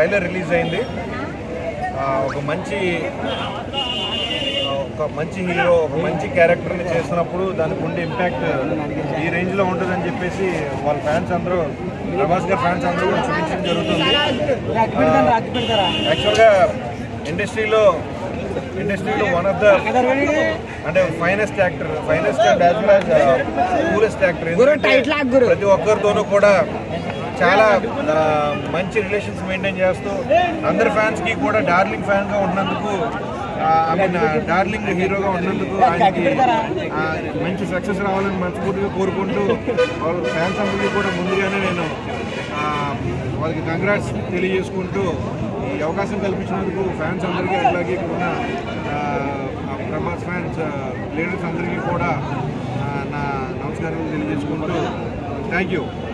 trailer release అయింది ఆ, ఒక మంచి ఆ, ఒక మంచి హీరో ఒక మంచి క్యారెక్టర్ని చేస్తున్నప్పుడు దానికి ఉండే ఇంపాక్ట్ ఈ రేంజ్లో ఉంటుందని చెప్పేసి వాళ్ళ ఫ్యాన్స్ అందరూ ప్రభాస్ గారి ఫ్యాన్స్ అందరూ కూడా చూపించడం జరుగుతుంది యాక్చువల్గా ఇండస్ట్రీలో ఇండస్ట్రీలో వన్ ఆఫ్ ద అంటే finest actor finest and as well as coolest actor ప్రతి ఒక్కరితోనూ కూడా చాలా ఆ, మంచి రిలేషన్స్ మెయింటైన్ చేస్తూ అందరి ఫ్యాన్స్ కి కూడా డార్లింగ్ ఫ్యాన్ గా ఉన్నందుకు ఐ మీన్ డార్లింగ్ హీరోగా ఉన్నందుకు ఆయనకి ఆ, మంచి సక్సెస్ రావాలని మనస్ఫూర్తిగా కోరుకుంటూ వాళ్ళ ఫ్యాన్స్ అందరికీ కూడా ముందుగానే నేను ఆ, వాళ్ళకి కంగ్రాట్స్ తెలియజేసుకుంటూ ఈ అవకాశం కల్పించినందుకు ఫ్యాన్స్ అందరికీ అట్లాగే ఇక్కడ ఉన్న ఆ, ఆ ప్రభాస్ ఫ్యాన్స్ లీడర్స్ అందరికీ కూడా ఆ, నా నమస్కారాలు తెలియజేసుకుంటూ థ్యాంక్ యూ